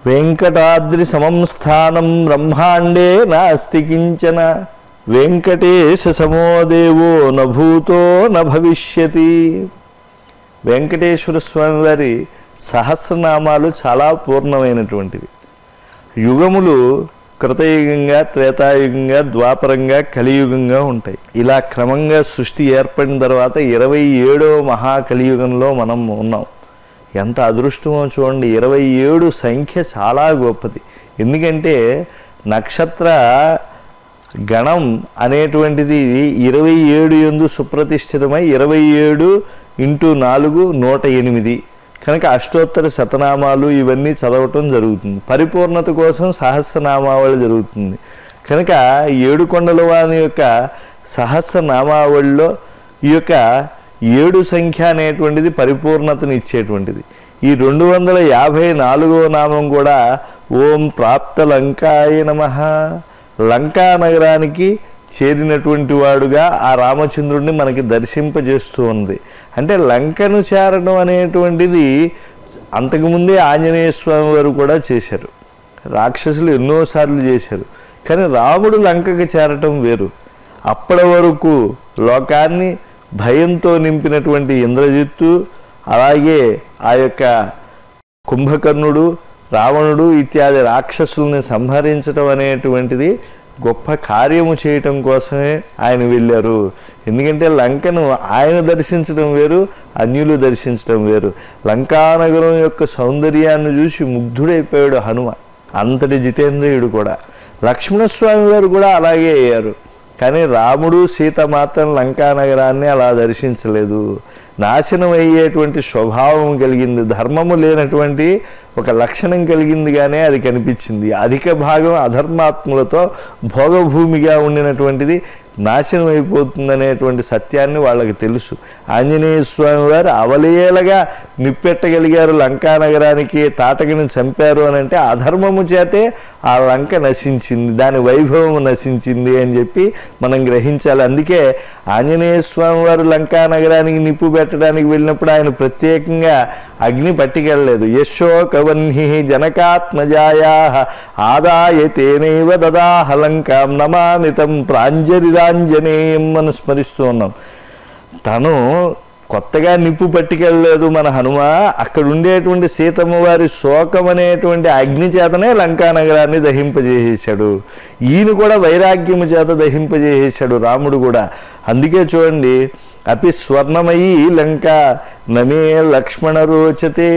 వెంకటాద్రి సమం స్థానం బ్రహ్మాండే నాస్తి కించన వెంకటేశ సమో దేవో నభూతో న భవిష్యతి వెంకటేశ్వర స్వామి వారి సహస్రనామాలు చాలా పూర్ణమైనటువంటివి యుగములు కృతయుగంగా త్రేతాయుగంగా ద్వాపరంగా కలియుగంగా ఉంటాయి ఇలా క్రమంగా సృష్టి ఏర్పడిన తర్వాత ఇరవై ఏడవ మహాకలియుగంలో మనం ఉన్నాం ఎంత అదృష్టమో చూడండి ఇరవై ఏడు సంఖ్య చాలా గొప్పది ఎందుకంటే నక్షత్ర గణం అనేటువంటిది ఇరవై ఏడు ఎందు సుప్రతిష్ఠితమై ఇరవై ఏడు ఇంటూ నాలుగు నూట ఎనిమిది కనుక అష్టోత్తర శతనామాలు ఇవన్నీ చదవటం జరుగుతుంది పరిపూర్ణత కోసం సహస్రనామావళి జరుగుతుంది కనుక ఏడు కొండల వాని యొక్క సహస్రనామావళిలో ఈ యొక్క ఏడు సంఖ్య అనేటువంటిది పరిపూర్ణతని ఇచ్చేటువంటిది ఈ రెండు వందల యాభై నాలుగవ నామం కూడా ఓం ప్రాప్త లంకాయ నమ లంకా నగరానికి చేరినటువంటి వాడుగా ఆ రామచంద్రుడిని మనకి దర్శింపజేస్తూ ఉంది అంటే లంకను చేరడం అనేటువంటిది అంతకుముందే ఆంజనేయ స్వామి వారు కూడా చేశారు రాక్షసులు ఎన్నోసార్లు చేశారు కానీ రాముడు లంకకి చేరటం వేరు అప్పటి వరకు లోకాన్ని భయంతో నింపినటువంటి ఇంద్రజిత్తు అలాగే ఆ యొక్క కుంభకర్ణుడు రావణుడు ఇత్యాది రాక్షసుల్ని సంహరించడం అనేటువంటిది గొప్ప కార్యము చేయటం కోసమే ఆయన వెళ్ళారు ఎందుకంటే లంకను ఆయన దర్శించడం వేరు అన్యులు దర్శించడం వేరు లంకానగరం యొక్క సౌందర్యాన్ని చూసి ముగ్ధుడైపోయాడు హనుమ అంతటి జితేంద్రియుడు కూడా లక్ష్మణస్వామి వారు కూడా అలాగే అయ్యారు కానీ రాముడు సీత మాత్రం లంకా నగరాన్ని అలా దర్శించలేదు నాశనం అయ్యేటువంటి స్వభావం కలిగింది ధర్మము లేనటువంటి ఒక లక్షణం కలిగిందిగానే అది కనిపించింది అధిక భాగం అధర్మాత్ములతో భోగభూమిగా ఉండినటువంటిది నాశనం అయిపోతుందనేటువంటి సత్యాన్ని వాళ్ళకి తెలుసు ఆంజనేయ స్వామి వారు అవలేలగా నిప్పెట్టగలిగారు లంకా నగరానికి తాటకిని చంపారు అని అంటే అధర్మము చేతే ఆ లంక నశించింది దాని వైభవం నశించింది అని చెప్పి మనం గ్రహించాలి అందుకే ఆంజనేయ స్వామి వారు లంకా నగరానికి నిప్పు పెట్టడానికి వెళ్ళినప్పుడు ఆయన ప్రత్యేకంగా అగ్ని పట్టుకెళ్ళలేదు యశోకవన్హి జనకాత్మజాయా ఆదాయ తేనైవ దదాహ లంకాం నమామితం ప్రాంజలిరాంజనేయం అని స్మరిస్తూ ఉన్నాం తను కొత్తగా నిప్పు పట్టుకెళ్ళలేదు మన హనుమ అక్కడ ఉండేటువంటి సీతమ్మ వారి శోకం అనేటువంటి అగ్ని చేతనే లంకా నగరాన్ని దహింపజేసేశాడు ఈయన కూడా వైరాగ్యము చేత దహింపజేసేశాడు రాముడు కూడా అందుకే చూడండి అపి స్వర్ణమయీ లంక నమే లక్ష్మణ రోచతే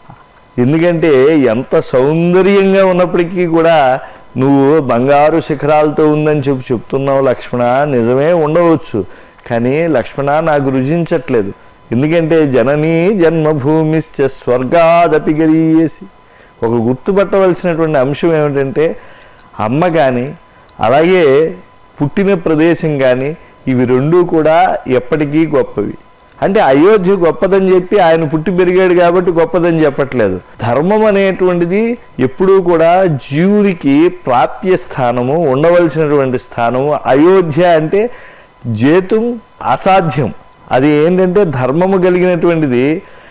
ఎందుకంటే ఎంత సౌందర్యంగా ఉన్నప్పటికీ కూడా నువ్వు బంగారు శిఖరాలతో ఉందని చెప్పి చెప్తున్నావు లక్ష్మణ నిజమే ఉండవచ్చు కానీ లక్ష్మణ నాకు రుచించట్లేదు ఎందుకంటే జననీ జన్మభూమిశ్చ స్వర్గాదపి గరీయేసి ఒక గుర్తుపట్టవలసినటువంటి అంశం ఏమిటంటే అమ్మ కానీ అలాగే పుట్టిన ప్రదేశం కానీ ఇవి రెండూ కూడా ఎప్పటికీ గొప్పవి అంటే అయోధ్య గొప్పదని చెప్పి ఆయన పుట్టి పెరిగాడు కాబట్టి గొప్పదని చెప్పట్లేదు ధర్మం అనేటువంటిది ఎప్పుడూ కూడా జీవునికి ప్రాప్య స్థానము ఉండవలసినటువంటి స్థానము అయోధ్య అంటే జేతుం అసాధ్యం అది ఏంటంటే ధర్మము కలిగినటువంటిది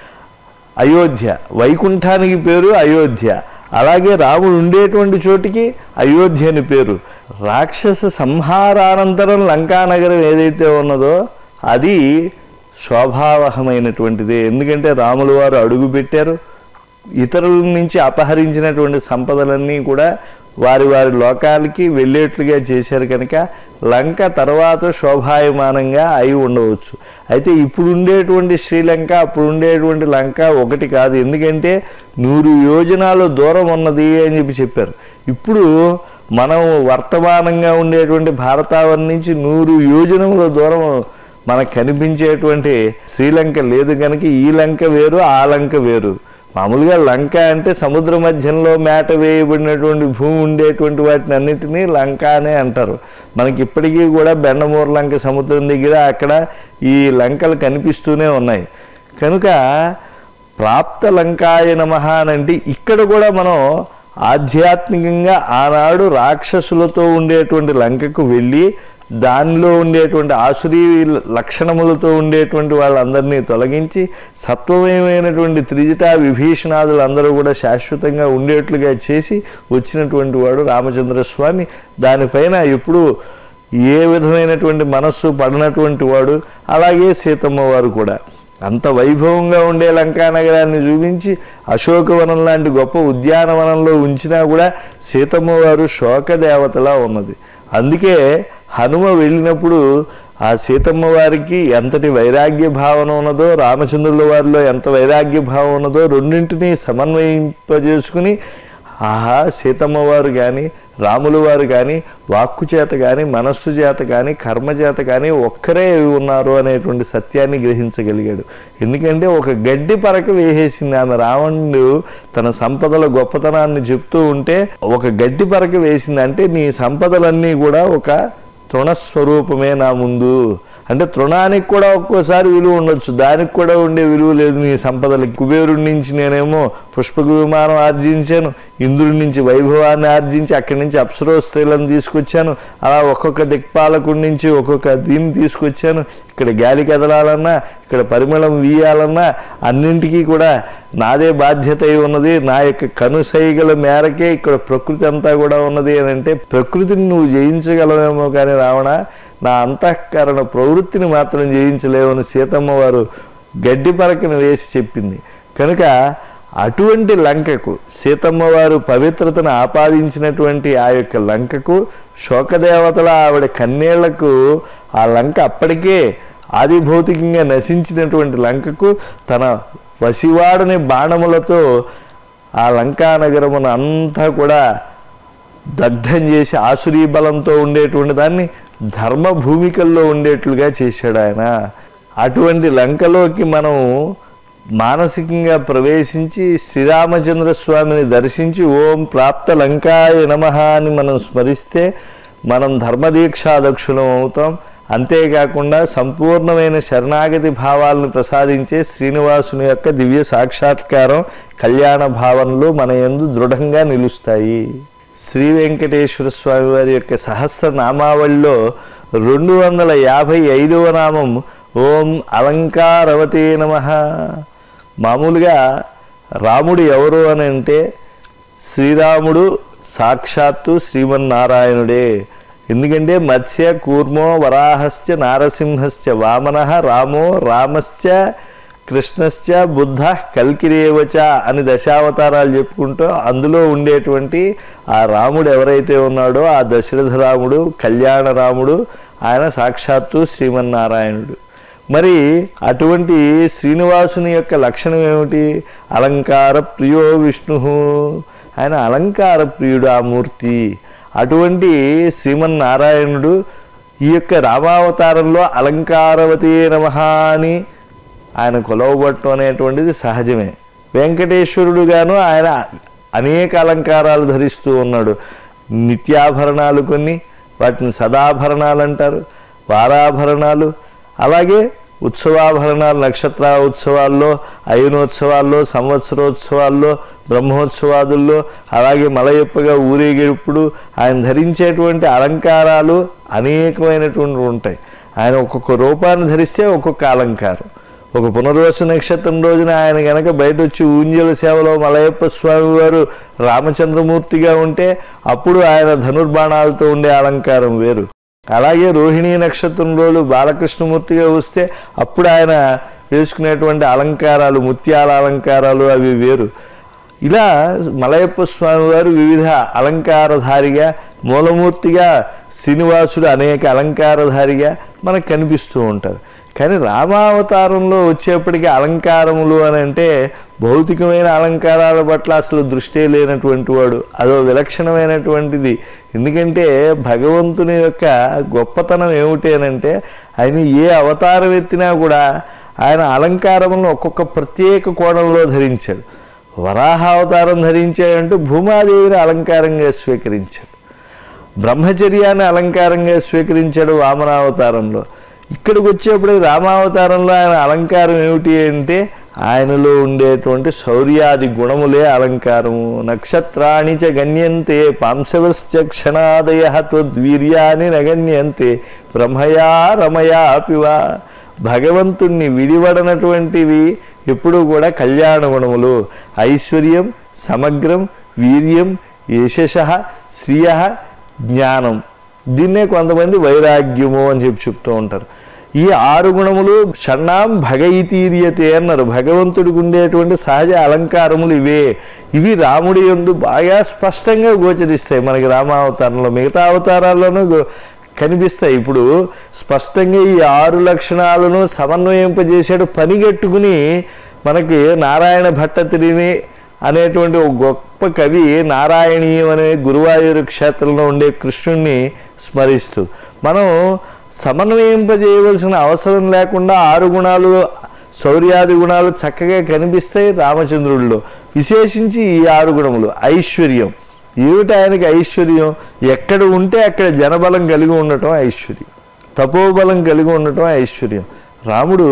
అయోధ్య వైకుంఠానికి పేరు అయోధ్య అలాగే రాముడు ఉండేటువంటి చోటికి అయోధ్య అని పేరు రాక్షస సంహారానంతరం లంకానగరం ఏదైతే ఉన్నదో అది శోభావహమైనటువంటిదే ఎందుకంటే రాములు వారు అడుగు పెట్టారు ఇతరుల నుంచి అపహరించినటువంటి సంపదలన్నీ కూడా వారి వారి లోకాలకి వెళ్ళేట్లుగా చేశారు కనుక లంక తర్వాత శోభాయమానంగా అయి ఉండవచ్చు అయితే ఇప్పుడు ఉండేటువంటి శ్రీలంక అప్పుడు ఉండేటువంటి లంక ఒకటి కాదు ఎందుకంటే నూరు యోజనాలు దూరం ఉన్నది అని చెప్పి చెప్పారు ఇప్పుడు మనం వర్తమానంగా ఉండేటువంటి భారతావని నుంచి నూరు యోజనముల దూరం మనకు కనిపించేటువంటి శ్రీలంక లేదు కనుక ఈ లంక వేరు ఆ లంక వేరు మామూలుగా లంక అంటే సముద్ర మధ్యంలో మేట వేయబడినటువంటి భూమి ఉండేటువంటి వాటిని అన్నిటినీ లంక అనే అంటారు మనకి ఇప్పటికీ కూడా బెండమూరు లంక సముద్రం దగ్గర అక్కడ ఈ లంకలు కనిపిస్తూనే ఉన్నాయి కనుక ప్రాప్త లంకాయ నమః అని అంటే ఇక్కడ కూడా మనం ఆధ్యాత్మికంగా ఆనాడు రాక్షసులతో ఉండేటువంటి లంకకు వెళ్ళి దానిలో ఉండేటువంటి ఆసురీ లక్షణములతో ఉండేటువంటి వాళ్ళందరినీ తొలగించి సత్వమయమైనటువంటి త్రిజట విభీషణాదులు అందరూ కూడా శాశ్వతంగా ఉండేట్లుగా చేసి వచ్చినటువంటి వాడు రామచంద్ర స్వామి దానిపైన ఎప్పుడు ఏ విధమైనటువంటి మనస్సు పడినటువంటి వాడు అలాగే సీతమ్మ వారు కూడా అంత వైభవంగా ఉండే లంకా నగరాన్ని చూపించి అశోకవనం లాంటి గొప్ప ఉద్యానవనంలో ఉంచినా కూడా సీతమ్మ వారు శోకదేవతలా ఉన్నది అందుకే హనుమ వెళ్ళినప్పుడు ఆ సీతమ్మ వారికి ఎంతటి వైరాగ్య భావన ఉన్నదో రామచంద్రుల వారిలో ఎంత వైరాగ్య భావం ఉన్నదో రెండింటినీ సమన్వయింపజేసుకుని ఆహా సీతమ్మ వారు కానీ రాముల వారు కానీ వాక్కు చేత కానీ మనస్సు చేత కానీ కర్మ చేత కానీ ఒక్కరే ఉన్నారు అనేటువంటి సత్యాన్ని గ్రహించగలిగాడు ఎందుకంటే ఒక గడ్డి పరక వేసేసింది ఆమె రావణుడు తన సంపదల గొప్పతనాన్ని చెప్తూ ఉంటే ఒక గడ్డి పరక వేసింది అంటే నీ సంపదలన్నీ కూడా ఒక తృణస్వరూపమే నా ముందు అంటే తృణానికి కూడా ఒక్కోసారి విలువ ఉండొచ్చు దానికి కూడా ఉండే విలువ లేదు నీ సంపదలకి కుబేరుడి నుంచి నేనేమో పుష్పక విమానం ఆర్జించాను ఇంద్రుడి నుంచి వైభవాన్ని ఆర్జించి అక్కడి నుంచి అప్సరో స్త్రీలను తీసుకొచ్చాను అలా ఒక్కొక్క దిక్పాలకుడి నుంచి ఒక్కొక్క దీన్ని తీసుకొచ్చాను ఇక్కడ గాలి కదలాలన్నా ఇక్కడ పరిమళం వీయాలన్నా అన్నింటికీ కూడా నాదే బాధ్యత అయి ఉన్నది నా యొక్క కనుసైగల మేరకే ఇక్కడ ప్రకృతి అంతా కూడా ఉన్నది అని అంటే ప్రకృతిని నువ్వు జయించగలవేమో కానీ రావణ నా అంతఃకరణ ప్రవృత్తిని మాత్రం జయించలేవని సీతమ్మ వారు గడ్డి పరకను వేసి చెప్పింది కనుక అటువంటి లంకకు సీతమ్మ వారు పవిత్రతను ఆపాదించినటువంటి ఆ యొక్క లంకకు శోకదేవతల ఆవిడ కన్నేళ్లకు ఆ లంక అప్పటికే ఆది భౌతికంగా నశించినటువంటి లంకకు తన వసివాడని బాణములతో ఆ లంకా నగరమును అంతా కూడా దగ్ధం చేసి ఆసురీ బలంతో ఉండేటువంటి దాన్ని ధర్మ భూమికల్లో ఉండేట్లుగా చేశాడు ఆయన అటువంటి లంకలోకి మనం మానసికంగా ప్రవేశించి శ్రీరామచంద్ర స్వామిని దర్శించి ఓం ప్రాప్త లంకాయ నమ అని మనం స్మరిస్తే మనం ధర్మదీక్షాదక్షులం అవుతాం అంతేకాకుండా సంపూర్ణమైన శరణాగతి భావాలను ప్రసాదించే శ్రీనివాసుని యొక్క దివ్య సాక్షాత్కారం కళ్యాణ భావనలు మన యందు దృఢంగా నిలుస్తాయి శ్రీ వెంకటేశ్వర స్వామి వారి యొక్క సహస్ర నామావళిలో రెండు వందల యాభై ఐదవ నామం ఓం అలంకారవతే నమ మామూలుగా రాముడు ఎవరు అని అంటే శ్రీరాముడు సాక్షాత్తు శ్రీమన్నారాయణుడే ఎందుకంటే మత్స్య కూర్మో వరాహశ్చ నారసింహశ్చ వామన రామో రామశ్చ కృష్ణశ్చ బుద్ధ కల్కిరేవచ అని దశావతారాలు చెప్పుకుంటూ అందులో ఉండేటువంటి ఆ రాముడు ఎవరైతే ఉన్నాడో ఆ దశరథ రాముడు కళ్యాణ రాముడు ఆయన సాక్షాత్తు శ్రీమన్నారాయణుడు మరి అటువంటి శ్రీనివాసుని యొక్క లక్షణం ఏమిటి అలంకార ప్రియో విష్ణు ఆయన అలంకార ప్రియుడు ఆ మూర్తి అటువంటి శ్రీమన్నారాయణుడు ఈ యొక్క రామావతారంలో అలంకారవతి నమ అని ఆయన కొలవబట్టం అనేటువంటిది సహజమే వెంకటేశ్వరుడుగాను ఆయన అనేక అలంకారాలు ధరిస్తూ ఉన్నాడు నిత్యాభరణాలు కొన్ని వాటిని సదాభరణాలు అంటారు వారాభరణాలు అలాగే ఉత్సవాభరణాలు నక్షత్ర ఉత్సవాల్లో అయనోత్సవాల్లో సంవత్సరోత్సవాల్లో బ్రహ్మోత్సవాదుల్లో అలాగే మలయప్పగా ఊరేగేటప్పుడు ఆయన ధరించేటువంటి అలంకారాలు అనేకమైనటువంటి ఉంటాయి ఆయన ఒక్కొక్క రూపాన్ని ధరిస్తే ఒక్కొక్క అలంకారం ఒక పునర్వసు నక్షత్రం రోజున ఆయన గనక బయట వచ్చి ఊంజల సేవలో మలయప్ప స్వామి వారు రామచంద్రమూర్తిగా ఉంటే అప్పుడు ఆయన ధనుర్బాణాలతో ఉండే అలంకారం వేరు అలాగే రోహిణీ నక్షత్రం రోజు బాలకృష్ణమూర్తిగా వస్తే అప్పుడు ఆయన వేసుకునేటువంటి అలంకారాలు ముత్యాల అలంకారాలు అవి వేరు ఇలా మలయప్ప స్వామి వారు వివిధ అలంకారధారిగా మూలమూర్తిగా శ్రీనివాసుడు అనేక అలంకారధారిగా మనకు కనిపిస్తూ ఉంటారు కానీ రామావతారంలో వచ్చేప్పటికీ అలంకారములు అని అంటే భౌతికమైన అలంకారాల పట్ల అసలు దృష్టి లేనటువంటి వాడు అదో విలక్షణమైనటువంటిది ఎందుకంటే భగవంతుని యొక్క గొప్పతనం ఏమిటి అని అంటే ఆయన ఏ అవతారం ఎత్తినా కూడా ఆయన అలంకారములను ఒక్కొక్క ప్రత్యేక కోణంలో ధరించాడు వరాహ అవతారం ధరించాడంటూ భూమాదేవిని అలంకారంగా స్వీకరించాడు బ్రహ్మచర్యాన్ని అలంకారంగా స్వీకరించాడు వామనావతారంలో ఇక్కడికి వచ్చేప్పుడు రామావతారంలో ఆయన అలంకారం ఏమిటి అంటే ఆయనలో ఉండేటువంటి శౌర్యాది గుణములే అలంకారము నక్షత్రాణి చ గణ్యంతే పాంశవశ్చ క్షణాదయ త్వద్వీర్యాన్ని నగణ్యంతే బ్రహ్మయా రమయా పివా భగవంతుణ్ణి విడివడనటువంటివి ఎప్పుడూ కూడా కళ్యాణ గుణములు ఐశ్వర్యం సమగ్రం వీర్యం యశశ శ్రియ జ్ఞానం దీన్నే కొంతమంది వైరాగ్యము అని చెప్పి చెప్తూ ఉంటారు ఈ ఆరు గుణములు షణ్ణాం భగయితీర్యతే అన్నారు భగవంతుడికి ఉండేటువంటి సహజ అలంకారములు ఇవే ఇవి రాముడి యందు బాగా స్పష్టంగా గోచరిస్తాయి మనకి రామావతారంలో మిగతా అవతారాల్లోనూ గో- కనిపిస్తాయి ఇప్పుడు స్పష్టంగా ఈ ఆరు లక్షణాలను సమన్వయింపజేసాడు పనిగట్టుకుని మనకి నారాయణ భట్టతిరిని అనేటువంటి ఒక గొప్ప కవి నారాయణీయం అనే గురువాయూరు క్షేత్రంలో ఉండే కృష్ణుణ్ణి స్మరిస్తూ మనం సమన్వయింపజేయవలసిన అవసరం లేకుండా ఆరు గుణాలు శౌర్యాది గుణాలు చక్కగా కనిపిస్తాయి రామచంద్రుడిలో విశేషించి ఈ ఆరు గుణములు ఐశ్వర్యం ఏమిటి ఆయనకి ఐశ్వర్యం ఎక్కడ ఉంటే అక్కడ జనబలం కలిగి ఉండటం ఐశ్వర్యం తపోబలం కలిగి ఉండటం ఐశ్వర్యం రాముడు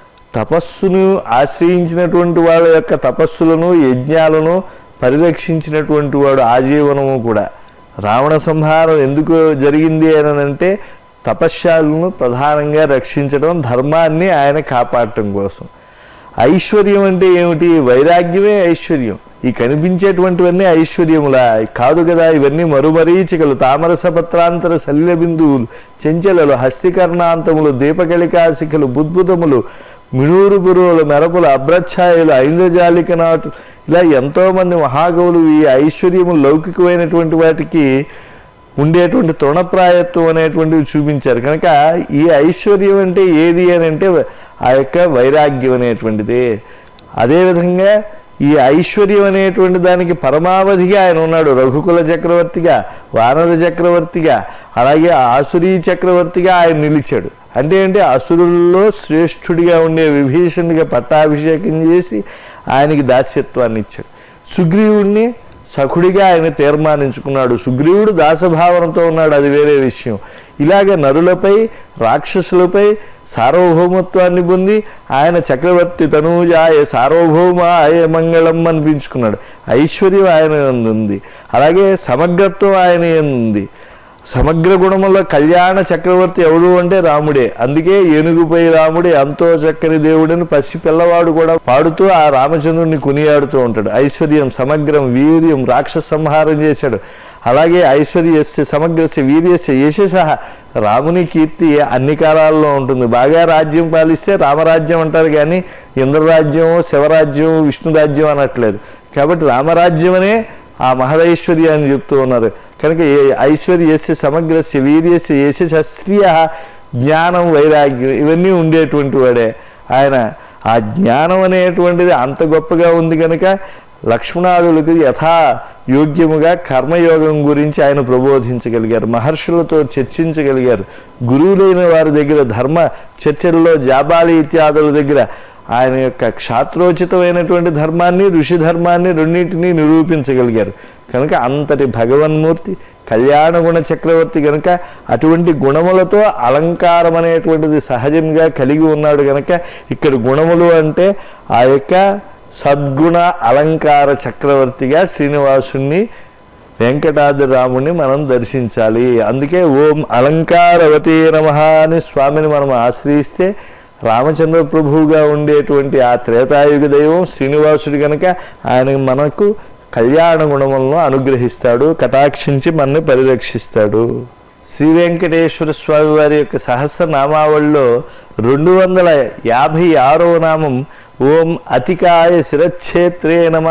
తపస్సును ఆశ్రయించినటువంటి వాళ్ళ యొక్క తపస్సులను యజ్ఞాలను పరిరక్షించినటువంటి వాడు ఆజీవనము కూడా రావణ సంహారం ఎందుకు జరిగింది అని అంటే తపశ్శాలను ప్రధానంగా రక్షించడం ధర్మాన్ని ఆయన కాపాడటం కోసం ఐశ్వర్యం అంటే ఏమిటి వైరాగ్యమే ఐశ్వర్యం ఈ కనిపించేటువంటివన్నీ ఐశ్వర్యములా కాదు కదా ఇవన్నీ మరుమరీచికలు తామరస పత్రాంతర శల్య బిందువులు చెంచలలు హస్తికర్ణాంతములు దీపకళికాశిఖలు బుద్భుతములు మిణూరు పురువులు మెరపులు అభ్రఛాయలు ఐంద్రజాలిక నాటు ఇలా ఎంతోమంది మహాకవులు ఈ ఐశ్వర్యము లౌకికమైనటువంటి వాటికి ఉండేటువంటి తృణప్రాయత్వం అనేటువంటివి చూపించారు కనుక ఈ ఐశ్వర్యం అంటే ఏది అని అంటే ఆ యొక్క వైరాగ్యం అనేటువంటిది అదేవిధంగా ఈ ఐశ్వర్యం అనేటువంటి దానికి పరమావధిగా ఆయన ఉన్నాడు రఘుకుల చక్రవర్తిగా వానర చక్రవర్తిగా అలాగే ఆసురీ చక్రవర్తిగా ఆయన నిలిచాడు అంటే ఏంటి అసురుల్లో శ్రేష్ఠుడిగా ఉండే విభీషణుడిగా పట్టాభిషేకం చేసి ఆయనకి దాస్యత్వాన్ని ఇచ్చాడు సుగ్రీవుణ్ణి సఖుడిగా ఆయన తీర్మానించుకున్నాడు సుగ్రీవుడు దాసభావనతో ఉన్నాడు అది వేరే విషయం ఇలాగ నరులపై రాక్షసులపై సార్వభౌమత్వాన్ని పొంది ఆయన చక్రవర్తి తనూజాయ సార్వభౌమాయ మంగళం అనిపించుకున్నాడు ఐశ్వర్యం ఆయన యందు ఉంది అలాగే సమగ్రత్వం ఆయన యందు ఉంది సమగ్ర గుణముల కళ్యాణ చక్రవర్తి ఎవరు అంటే రాముడే అందుకే ఏనుగుపై రాముడే అంతో చక్కని దేవుడని పసి పిల్లవాడు కూడా పాడుతూ ఆ రామచంద్రుడిని కొనియాడుతూ ఉంటాడు ఐశ్వర్యం సమగ్రం వీర్యం రాక్షస సంహారం చేశాడు అలాగే ఐశ్వర్యస్య సమగ్రస్య వీర్యస్య యశస రాముని కీర్తి అన్ని కాలాల్లో ఉంటుంది బాగా రాజ్యం పాలిస్తే రామరాజ్యం అంటారు కానీ ఇంద్రరాజ్యం శివరాజ్యం విష్ణురాజ్యం అనట్లేదు కాబట్టి రామరాజ్యం అనే ఆ మహదైశ్వర్యాన్ని చెప్తూ ఉన్నారు కనుక ఏ- ఐశ్వర్యస్య సమగ్రస్య వీర్యస్య యశ శ్రియ జ్ఞానం వైరాగ్యం ఇవన్నీ ఉండేటువంటి వాడే ఆయన ఆ జ్ఞానం అనేటువంటిది అంత గొప్పగా ఉంది కనుక లక్ష్మణాదులకు యథా యోగ్యముగా కర్మయోగం గురించి ఆయన ప్రబోధించగలిగారు మహర్షులతో చర్చించగలిగారు గురువులైన వారి దగ్గర ధర్మ చర్చల్లో జాబాలి ఇత్యాదుల దగ్గర ఆయన యొక్క క్షాత్రోచితమైనటువంటి ధర్మాన్ని ఋషి ధర్మాన్ని రెండింటినీ నిరూపించగలిగారు కనుక అంతటి భగవన్మూర్తి కళ్యాణ గుణ చక్రవర్తి కనుక అటువంటి గుణములతో అలంకారం అనేటువంటిది సహజంగా కలిగి ఉన్నాడు కనుక ఇక్కడ గుణములు అంటే ఆ యొక్క సద్గుణ అలంకార చక్రవర్తిగా శ్రీనివాసుణ్ణి వెంకటాద్రి రాముని మనం దర్శించాలి అందుకే ఓం అలంకారవతి నమ అని స్వామిని మనం ఆశ్రయిస్తే రామచంద్ర ప్రభువుగా ఉండేటువంటి ఆ త్రేతాయుగ దైవం శ్రీనివాసుడు కనుక ఆయన మనకు కళ్యాణ గుణములను అనుగ్రహిస్తాడు కటాక్షించి మనని పరిరక్షిస్తాడు శ్రీ వెంకటేశ్వర స్వామి వారి యొక్క సహస్రనామావళిలో రెండు వందల యాభై ఆరవ నామం ఓం అతికాయ శిరచ్ఛేత్రే నమ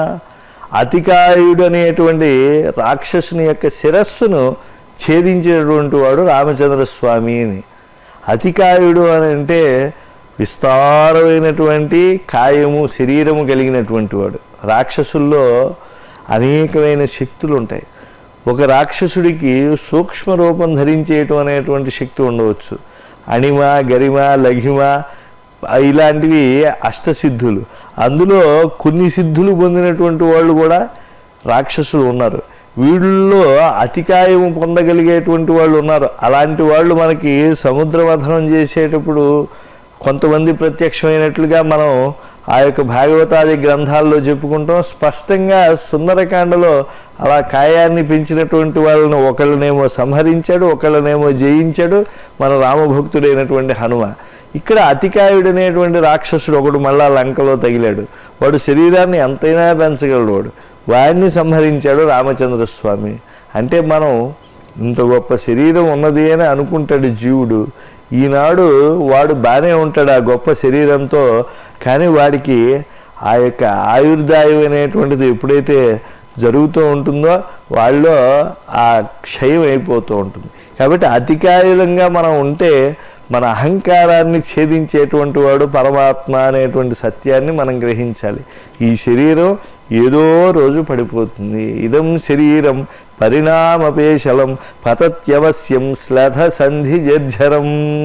అతికాయుడు అనేటువంటి రాక్షసుని యొక్క శిరస్సును ఛేదించినటువంటి వాడు రామచంద్ర స్వామి అని అతికాయుడు అని అంటే విస్తారమైనటువంటి కాయము శరీరము కలిగినటువంటి వాడు రాక్షసుల్లో అనేకమైన శక్తులు ఉంటాయి ఒక రాక్షసుడికి సూక్ష్మ రూపం ధరించేయటం అనేటువంటి శక్తి ఉండవచ్చు అణిమ గరిమ లఘిమ ఇలాంటివి అష్టసిద్ధులు అందులో కొన్ని సిద్ధులు పొందినటువంటి వాళ్ళు కూడా రాక్షసులు ఉన్నారు వీళ్ళలో అతికాయం పొందగలిగేటువంటి వాళ్ళు ఉన్నారు అలాంటి వాళ్ళు మనకి సముద్ర మథనం చేసేటప్పుడు కొంతమంది ప్రత్యక్షమైనట్లుగా మనం ఆ యొక్క భాగవతాది గ్రంథాల్లో చెప్పుకుంటాం స్పష్టంగా సుందరకాండలో అలా కాయాన్ని పెంచినటువంటి వాళ్ళని ఒకళ్ళనేమో సంహరించాడు ఒకళ్ళనేమో జయించాడు మన రామభక్తుడైనటువంటి హనుమ ఇక్కడ అతికాయుడు అనేటువంటి రాక్షసుడు ఒకడు మళ్ళా లంకలో తగిలాడు వాడు శరీరాన్ని ఎంతైనా పెంచగలడు వాడు వాడిని సంహరించాడు రామచంద్రస్వామి అంటే మనం ఇంత గొప్ప శరీరం ఉన్నది అని అనుకుంటాడు జీవుడు ఈనాడు వాడు బాగానే ఉంటాడు ఆ గొప్ప శరీరంతో కానీ వాడికి ఆ యొక్క ఆయుర్దాయం అనేటువంటిది ఎప్పుడైతే జరుగుతూ ఉంటుందో వాళ్ళలో ఆ క్షయం అయిపోతూ ఉంటుంది కాబట్టి అతికాయులంగా మనం ఉంటే మన అహంకారాన్ని ఛేదించేటువంటి వాడు పరమాత్మ అనేటువంటి సత్యాన్ని మనం గ్రహించాలి ఈ శరీరం ఏదో రోజు పడిపోతుంది ఇదం శరీరం పరిణామపేశలం పతత్యవశ్యం శ్లథ సంధి జర్జరం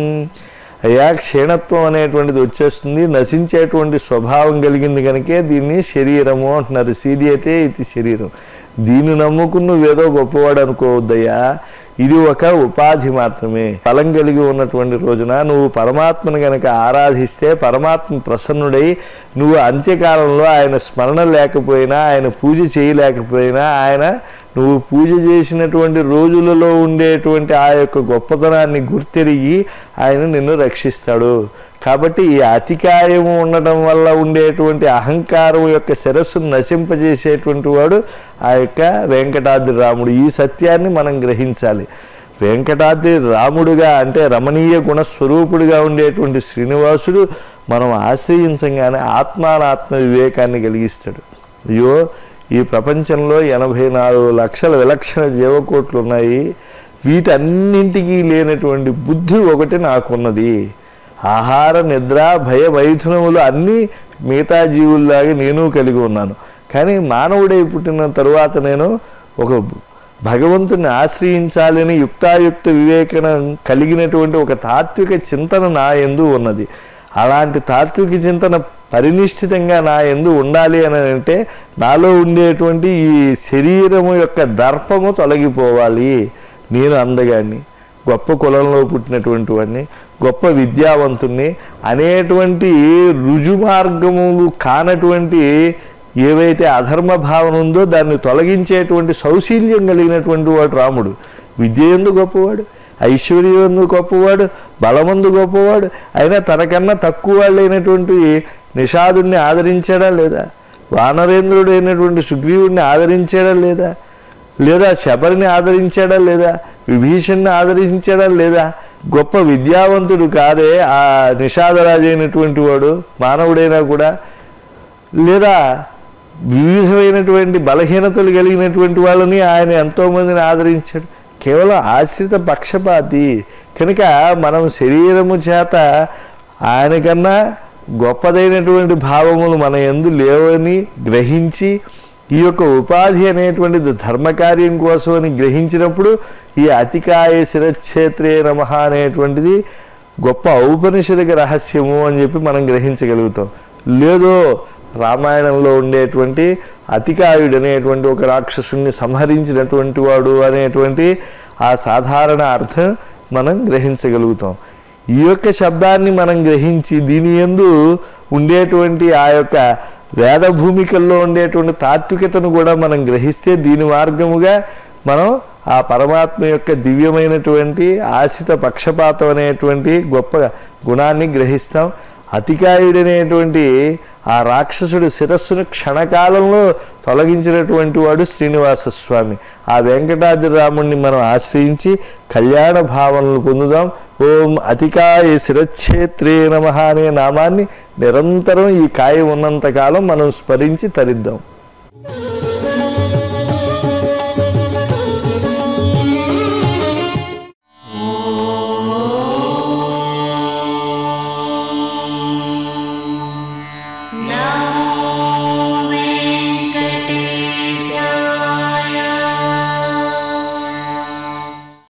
అయ్యా క్షీణత్వం అనేటువంటిది వచ్చేస్తుంది నశించేటువంటి స్వభావం కలిగింది కనుకే దీన్ని శరీరము అంటున్నారు సీడియతే ఇది శరీరం దీన్ని నమ్ముకుని నువ్వేదో గొప్పవాడు అనుకోవద్దయ్యా ఇది ఒక ఉపాధి మాత్రమే ఫలం కలిగి ఉన్నటువంటి రోజున నువ్వు పరమాత్మను గనక ఆరాధిస్తే పరమాత్మ ప్రసన్నుడై నువ్వు అంత్యకాలంలో ఆయన స్మరణ లేకపోయినా ఆయన పూజ చేయలేకపోయినా ఆయన నువ్వు పూజ చేసినటువంటి రోజులలో ఉండేటువంటి ఆ యొక్క గొప్పతనాన్ని గుర్తెరిగి ఆయన నిన్ను రక్షిస్తాడు కాబట్టి ఈ అతికాయము ఉండటం వల్ల ఉండేటువంటి అహంకారం యొక్క శిరస్సును నశింపజేసేటువంటి వాడు ఆ యొక్క వెంకటాద్రి రాముడు ఈ సత్యాన్ని మనం గ్రహించాలి వెంకటాద్రి రాముడుగా అంటే రమణీయ గుణస్వరూపుడుగా ఉండేటువంటి శ్రీనివాసుడు మనం ఆశ్రయించగానే ఆత్మానాత్మ వివేకాన్ని కలిగిస్తాడు అయ్యో ఈ ప్రపంచంలో ఎనభై నాలుగు లక్షల విలక్షణ జీవకోట్లు ఉన్నాయి వీటన్నింటికీ లేనటువంటి బుద్ధి ఒకటి నాకున్నది ఆహార నిద్ర భయ మైథునములు అన్నీ మిగతా జీవుల్లాగా నేను కలిగి ఉన్నాను కానీ మానవుడై పుట్టిన తరువాత నేను ఒక భగవంతుని ఆశ్రయించాలని యుక్తాయుక్త వివేకన కలిగినటువంటి ఒక తాత్విక చింతన నా ఎందు ఉన్నది అలాంటి తాత్విక చింతన పరినిష్ఠితంగా నా ఎందు ఉండాలి అని అంటే నాలో ఉండేటువంటి ఈ శరీరము యొక్క దర్పము తొలగిపోవాలి నేను అందగాన్ని గొప్ప కులంలో పుట్టినటువంటి వాడిని గొప్ప విద్యావంతుణ్ణి అనేటువంటి రుజుమార్గములు కానటువంటి ఏవైతే అధర్మ భావన ఉందో దాన్ని తొలగించేటువంటి సౌశీల్యం కలిగినటువంటి వాడు రాముడు విద్య ఎందు గొప్పవాడు ఐశ్వర్యం ఎందు గొప్పవాడు బలమందు గొప్పవాడు అయినా తనకన్నా తక్కువ వాళ్ళైనటువంటి నిషాదుణ్ణి ఆదరించాడా లేదా వానరేంద్రుడు అయినటువంటి సుగ్రీవుడిని ఆదరించాడా లేదా లేదా శబరిని ఆదరించాడా లేదా విభీషణ్ణి ఆదరించాడా లేదా గొప్ప విద్యావంతుడు కాదే ఆ నిషాదరాజు అయినటువంటి వాడు మానవుడైనా కూడా లేదా వివిధమైనటువంటి బలహీనతలు కలిగినటువంటి వాళ్ళని ఆయన ఎంతోమందిని ఆదరించాడు కేవలం ఆశ్రిత పక్షపాతి కనుక మనం శరీరము చేత ఆయనకన్నా గొప్పదైనటువంటి భావములు మన ఎందు లేవని గ్రహించి ఈ యొక్క ఉపాధి అనేటువంటిది ధర్మకార్యం కోసం అని గ్రహించినప్పుడు ఈ అతికాయ శిరక్షేత్రే నమ అనేటువంటిది గొప్ప ఔపనిషదిక రహస్యము అని చెప్పి మనం గ్రహించగలుగుతాం లేదో రామాయణంలో ఉండేటువంటి అతికాయుడు అనేటువంటి ఒక రాక్షసుని సంహరించినటువంటి వాడు అనేటువంటి ఆ సాధారణ అర్థం మనం గ్రహించగలుగుతాం ఈ యొక్క శబ్దాన్ని మనం గ్రహించి దీని ఎందు ఉండేటువంటి ఆ యొక్క వేద భూమికల్లో ఉండేటువంటి తాత్వికతను కూడా మనం గ్రహిస్తే దీని మార్గముగా మనం ఆ పరమాత్మ యొక్క దివ్యమైనటువంటి ఆశ్రిత పక్షపాతం అనేటువంటి గొప్ప గుణాన్ని గ్రహిస్తాం అతికాయుడనేటువంటి ఆ రాక్షసుడి శిరస్సును క్షణకాలంలో తొలగించినటువంటి వాడు శ్రీనివాస స్వామి ఆ వెంకటాద్రి రాముణ్ణి మనం ఆశ్రయించి కళ్యాణ భావనలు పొందుదాం ఓం అతికాయ శిరక్షేత్రే నమ అనే నామాన్ని నిరంతరం ఈ కాయ ఉన్నంతకాలం మనం స్మరించి తరిద్దాం ఆ